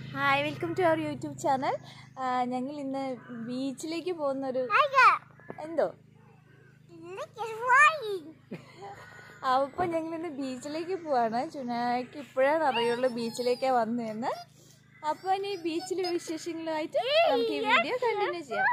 hi welcome to our YouTube channel ഞങ്ങൾ ഇന്ന് ബീച്ചിലേക്ക് പോകുന്നൊരു എന്തോ അപ്പോൾ ഞങ്ങൾ ഇന്ന് ബീച്ചിലേക്ക് പോവാണ് ചുനാക്ക് ഇപ്പോഴാണ് അറിയുള്ളൂ ബീച്ചിലേക്ക് വന്നതെന്ന് അപ്പോൾ ഇനി ബീച്ചിലെ വിശേഷങ്ങളുമായിട്ട് നമുക്ക് ഈ വീഡിയോ കണ്ടിന്യൂ ചെയ്യാം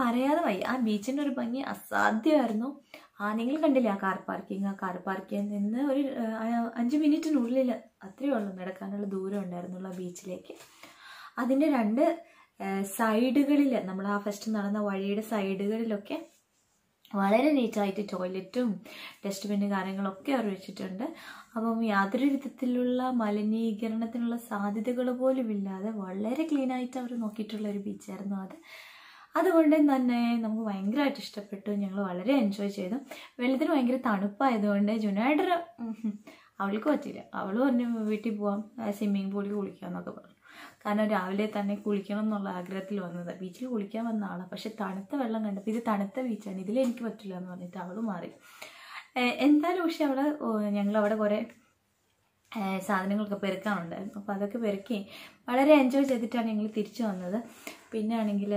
പറയാതെ വയ്യ ആ ബീച്ചിൻ്റെ ഒരു ഭംഗി അസാധ്യമായിരുന്നു ആ നിങ്ങൾ കണ്ടില്ലേ ആ കാർ പാർക്കിംഗ് ആ കാർ പാർക്കിങ്ങിൽ നിന്ന് ഒരു ആ, അഞ്ച് മിനിറ്റിനുള്ളിൽ അത്രയേ ഉള്ളൂ നടക്കാനുള്ള ദൂരം ഉണ്ടായിരുന്നുള്ളൂ ആ ബീച്ചിലേക്ക് അതിൻ്റെ രണ്ട് സൈഡുകളിൽ നമ്മൾ ആ ഫസ്റ്റ് നടന്ന വഴിയുടെ സൈഡുകളിലൊക്കെ വളരെ നീറ്റായിട്ട് ടോയ്ലറ്റും ഡസ്റ്റ്ബിന് കാര്യങ്ങളൊക്കെ അവർ വെച്ചിട്ടുണ്ട് അപ്പം യാതൊരു വിധത്തിലുള്ള മലിനീകരണത്തിനുള്ള സാധ്യതകൾ പോലും ഇല്ലാതെ വളരെ ക്ലീനായിട്ട് അവർ നോക്കിയിട്ടുള്ള ഒരു ബീച്ചായിരുന്നു അത് അതുകൊണ്ട് തന്നെ നമുക്ക് ഭയങ്കരമായിട്ട് ഇഷ്ടപ്പെട്ടു ഞങ്ങൾ വളരെ എൻജോയ് ചെയ്തു വെള്ളത്തിന് ഭയങ്കര തണുപ്പായതുകൊണ്ട് ജുനായിട്ടൊരു അവൾക്ക് പറ്റില്ല അവൾ പറഞ്ഞു വീട്ടിൽ പോവാം സ്വിമ്മിങ് പൂളിൽ കുളിക്കാമെന്നൊക്കെ പറഞ്ഞു കാരണം രാവിലെ തന്നെ കുളിക്കണം എന്നുള്ള ആഗ്രഹത്തിൽ വന്നത് ബീച്ചിൽ കുളിക്കാൻ വന്ന ആളാണ് പക്ഷെ തണുത്ത വെള്ളം കണ്ടപ്പോൾ ഇത് തണുത്ത ബീച്ചാണ് ഇതിൽ എനിക്ക് പറ്റില്ല എന്ന് പറഞ്ഞിട്ട് അവൾ മാറി ഏഹ് എന്തായാലും പക്ഷെ അവിടെ ഞങ്ങൾ അവിടെ കുറേ ഏഹ് സാധനങ്ങളൊക്കെ പെരുക്കാനുണ്ടായിരുന്നു അപ്പോൾ അതൊക്കെ പെരുക്കി വളരെ എൻജോയ് ചെയ്തിട്ടാണ് ഞങ്ങൾ തിരിച്ചു വന്നത് പിന്നെ ആണെങ്കിൽ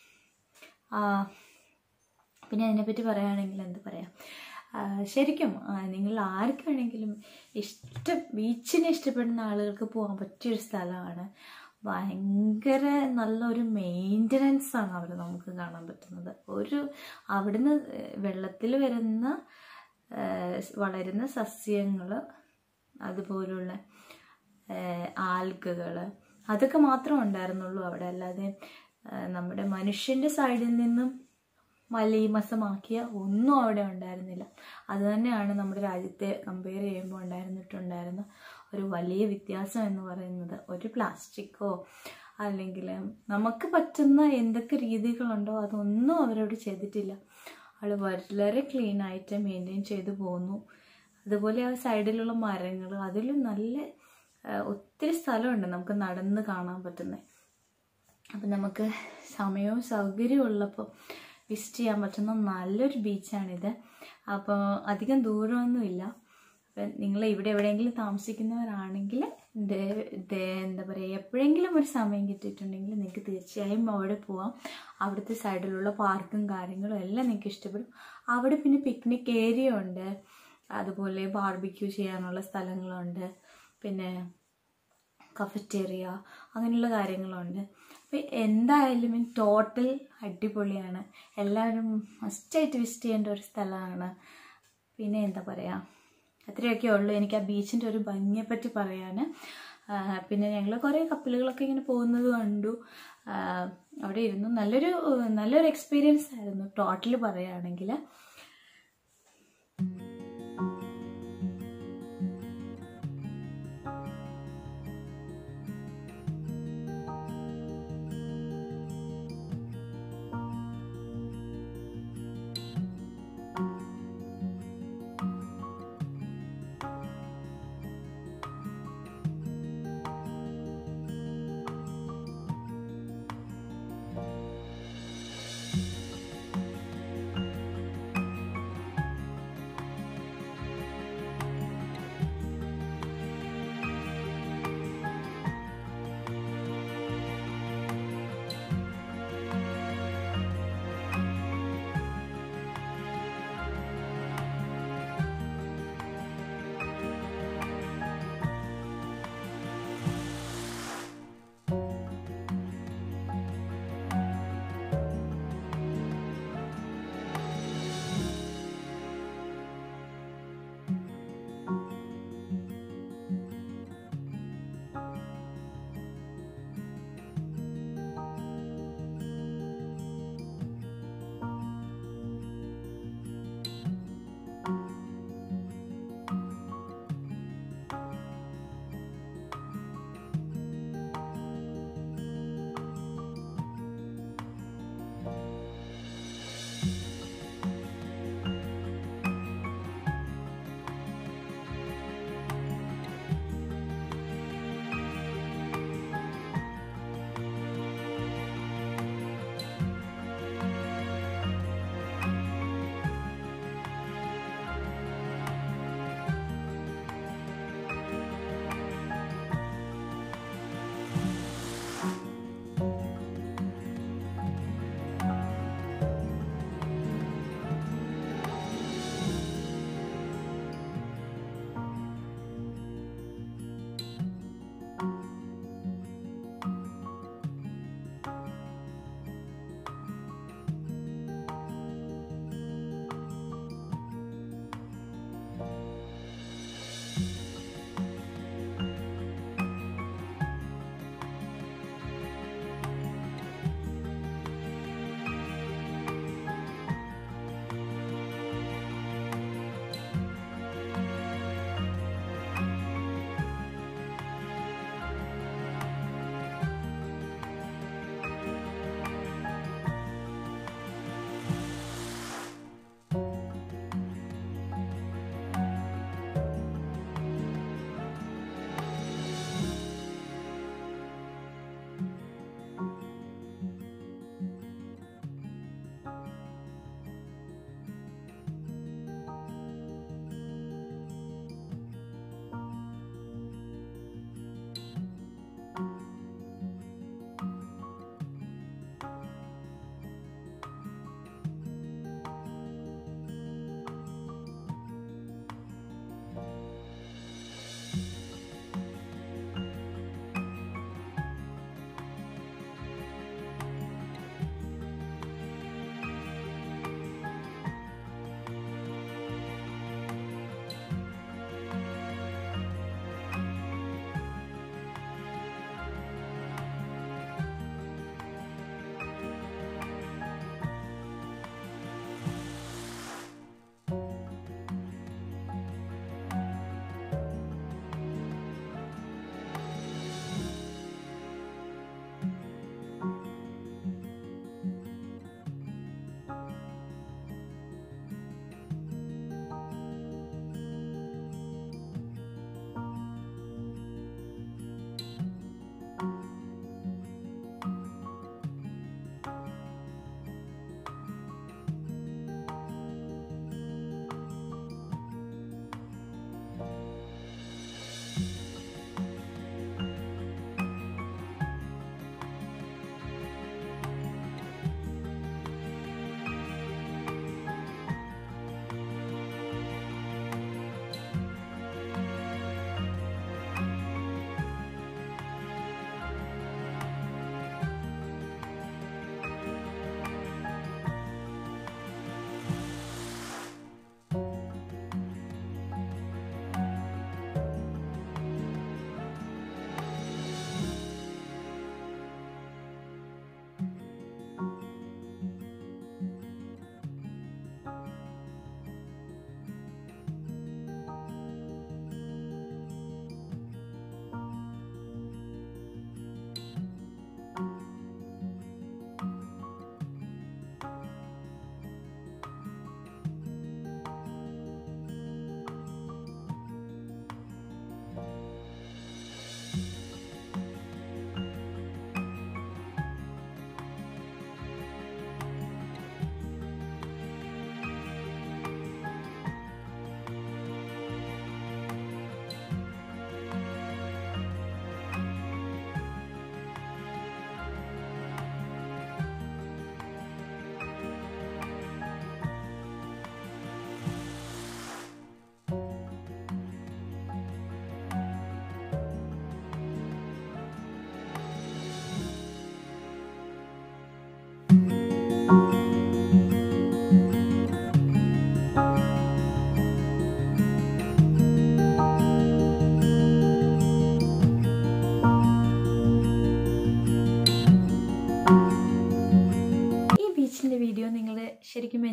പിന്നെ അതിനെപ്പറ്റി പറയുകയാണെങ്കിൽ എന്ത് പറയാം ആ, ശരിക്കും ആ, നിങ്ങൾ ആർക്കാണെങ്കിലും ഇഷ്ടം ബീച്ചിനെ ഇഷ്ടപ്പെടുന്ന ആളുകൾക്ക് പോകാൻ പറ്റിയൊരു സ്ഥലമാണ് ഭയങ്കര നല്ലൊരു മെയിൻ്റനൻസ് ആണ് അവിടെ നമുക്ക് കാണാൻ പറ്റുന്നത് ഒരു അവിടുന്ന് വെള്ളത്തിൽ വരുന്ന ആ, വളരുന്ന സസ്യങ്ങൾ അതുപോലുള്ള ആൽഗകൾ അതൊക്കെ മാത്രമേ ഉണ്ടായിരുന്നുള്ളൂ അവിടെ അല്ലാതെ ആ, നമ്മുടെ മനുഷ്യൻ്റെ സൈഡിൽ നിന്നും മലീമസമാക്കിയ ഒന്നും അവിടെ ഉണ്ടായിരുന്നില്ല അത് തന്നെയാണ് നമ്മുടെ രാജ്യത്തെ കമ്പയർ ചെയ്യുമ്പോൾ ഉണ്ടായിരുന്നിട്ടുണ്ടായിരുന്ന ഒരു വലിയ വ്യത്യാസം എന്ന് പറയുന്നത് ഒരു പ്ലാസ്റ്റിക്കോ അല്ലെങ്കിൽ നമുക്ക് പറ്റുന്ന എന്തൊക്കെ രീതികളുണ്ടോ അതൊന്നും അവരോട് ചെയ്തിട്ടില്ല ആൾ വളരെ ക്ലീൻ ആയിട്ട് മെയിൻറ്റെയിൻ ചെയ്തു പോകുന്നു അതുപോലെ ആ സൈഡിലുള്ള മരങ്ങൾ അതിലും നല്ല ആ, ഒത്തിരി സ്ഥലമുണ്ട് നമുക്ക് നടന്ന് കാണാൻ പറ്റുന്നത് അപ്പം നമുക്ക് സമയവും സൗകര്യവും ഉള്ളപ്പോൾ വിസിറ്റ് ചെയ്യാൻ പറ്റുന്ന നല്ലൊരു ബീച്ചാണിത് അപ്പോൾ അധികം ദൂരമൊന്നുമില്ല അപ്പം നിങ്ങൾ ഇവിടെ എവിടെയെങ്കിലും താമസിക്കുന്നവരാണെങ്കിൽ ദേ- ദേ- എന്താ പറയുക എപ്പോഴെങ്കിലും ഒരു സമയം കിട്ടിയിട്ടുണ്ടെങ്കിൽ നിങ്ങൾക്ക് തീർച്ചയായും അവിടെ പോവാം അവിടുത്തെ സൈഡിലുള്ള പാർക്കും കാര്യങ്ങളും എല്ലാം നിങ്ങൾക്ക് ഇഷ്ടപ്പെടും അവിടെ പിന്നെ പിക്നിക് ഏരിയ ഉണ്ട് അതുപോലെ ബാർബിക്യൂ ചെയ്യാനുള്ള സ്ഥലങ്ങളുണ്ട് പിന്നെ കഫറ്റേറിയ അങ്ങനെയുള്ള കാര്യങ്ങളുണ്ട് അപ്പോൾ എന്തായാലും ടോട്ടൽ അടിപൊളിയാണ് എല്ലാവരും മസ്റ്റായിട്ട് വിസിറ്റ് ചെയ്യേണ്ട ഒരു സ്ഥലമാണ് പിന്നെ എന്താ പറയുക അത്രയൊക്കെ ഉള്ളൂ എനിക്ക് ആ ബീച്ചിൻ്റെ ഒരു ഭംഗിയെപ്പറ്റി പറയാൻ ആ, പിന്നെ ഞങ്ങൾ കുറേ കപ്പലുകളൊക്കെ ഇങ്ങനെ പോകുന്നത് കണ്ടു ആ, അവിടെ ഇരുന്നു നല്ലൊരു നല്ലൊരു എക്സ്പീരിയൻസ് ആയിരുന്നു ടോട്ടൽ പറയുകയാണെങ്കിൽ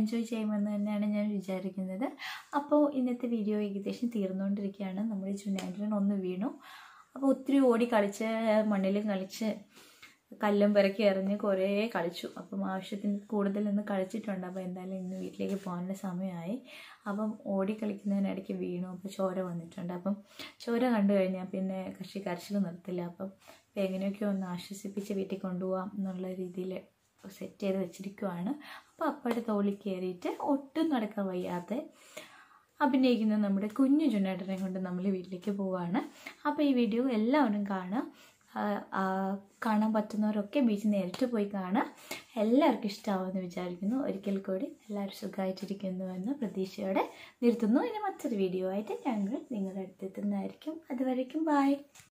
എൻജോയ് ചെയ്യുമെന്ന് തന്നെയാണ് ഞാൻ വിചാരിക്കുന്നത് അപ്പോൾ ഇന്നത്തെ വീഡിയോ ഏകദേശം തീർന്നുകൊണ്ടിരിക്കുകയാണ് നമ്മുടെ ജുനൈഡിന് ഒന്ന് വീണു അപ്പോൾ ഒത്തിരി ഓടി കളിച്ച് മണ്ണിലും കളിച്ച് കല്ലും പിറക്കി എറിഞ്ഞ് കുറേ കളിച്ചു അപ്പം ആവശ്യത്തിന് കൂടുതൽ ഇന്ന് കളിച്ചിട്ടുണ്ട് അപ്പോൾ എന്തായാലും ഇന്ന് വീട്ടിലേക്ക് പോകാനുള്ള സമയമായി അപ്പം ഓടി കളിക്കുന്നതിനിടയ്ക്ക് വീണു അപ്പോൾ ചോര വന്നിട്ടുണ്ട് അപ്പം ചോര കണ്ടു കഴിഞ്ഞാൽ പിന്നെ കക്ഷി കരച്ചിൽ നിർത്തില്ല അപ്പം എങ്ങനെയൊക്കെയോ ഒന്ന് ആശ്വസിപ്പിച്ച് വീട്ടിൽ കൊണ്ടുപോകാം എന്നുള്ള രീതിയിൽ സെറ്റ് ചെയ്ത് വെച്ചിരിക്കുവാണ് അപ്പോൾ അപ്പയുടെ തോളിൽ കയറിയിട്ട് ഒട്ടും നടക്കാൻ വയ്യാതെ അഭിനയിക്കുന്ന നമ്മുടെ കുഞ്ഞു ചുണ്ണേട്ടനെ കൊണ്ട് നമ്മൾ വീട്ടിലേക്ക് പോവാണ് അപ്പോൾ ഈ വീഡിയോ എല്ലാവരും കാണുക ആ, ആ, കാണാൻ പറ്റുന്നവരൊക്കെ ബീച്ച് നേരിട്ട് പോയി കാണുക എല്ലാവർക്കും ഇഷ്ടമാവുമെന്ന് വിചാരിക്കുന്നു ഒരിക്കൽ കൂടി എല്ലാവരും സുഖമായിട്ടിരിക്കുന്നുവെന്ന് പ്രതീക്ഷയോടെ നിർത്തുന്നു ഇനി മറ്റൊരു വീഡിയോ ആയിട്ട് ഞങ്ങൾ നിങ്ങളുടെ അടുത്തെത്തുന്നതായിരിക്കും അതുവരയ്ക്കും ബായ്